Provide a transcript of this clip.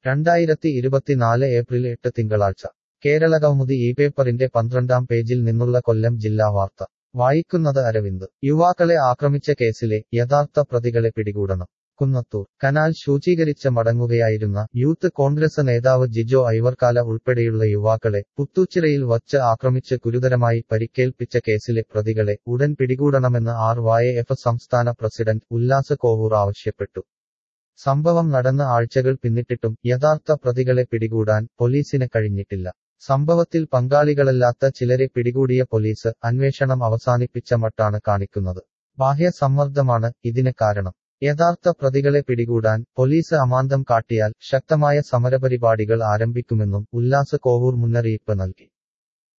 രണ്ടായിരത്തി ഇരുപത്തിനാല് ഏപ്രിൽ എട്ട് തിങ്കളാഴ്ച കേരളകൗമുദി ഈ പേപ്പറിന്റെ പന്ത്രണ്ടാം പേജിൽ നിന്നുള്ള കൊല്ലം ജില്ലാ വാർത്ത വായിക്കുന്നത് അരവിന്ദ് യുവാക്കളെ ആക്രമിച്ച കേസിലെ യഥാർത്ഥ പ്രതികളെ പിടികൂടണം കുന്നത്തൂർ കനാൽ ശൂചീകരിച്ച് മടങ്ങുകയായിരുന്ന യൂത്ത് കോൺഗ്രസ് നേതാവ് ജിജോ ഐവർക്കാല ഉൾപ്പെടെയുള്ള യുവാക്കളെ പുത്തൂച്ചിറയിൽ വച്ച് ആക്രമിച്ച് ഗുരുതരമായി പരിക്കേൽപ്പിച്ച കേസിലെ പ്രതികളെ ഉടൻ പിടികൂടണമെന്ന് ആർ വായ എഫ് സംസ്ഥാന പ്രസിഡന്റ് ഉല്ലാസ് കോവൂർ ആവശ്യപ്പെട്ടു സംഭവം നടന്ന ആഴ്ചകൾ പിന്നിട്ടിട്ടും യഥാർത്ഥ പ്രതികളെ പിടികൂടാൻ പോലീസിന് കഴിഞ്ഞിട്ടില്ല സംഭവത്തിൽ പങ്കാളികളല്ലാത്ത ചിലരെ പിടികൂടിയ പോലീസ് അന്വേഷണം അവസാനിപ്പിച്ച മട്ടാണ് കാണിക്കുന്നത് ബാഹ്യ സമ്മർദ്ദമാണ് ഇതിന് കാരണം യഥാർത്ഥ പ്രതികളെ പിടികൂടാൻ പോലീസ് അമാന്തം കാട്ടിയാൽ ശക്തമായ സമരപരിപാടികൾ ആരംഭിക്കുമെന്നും ഉല്ലാസ് കോവൂർ മുന്നറിയിപ്പ് നൽകി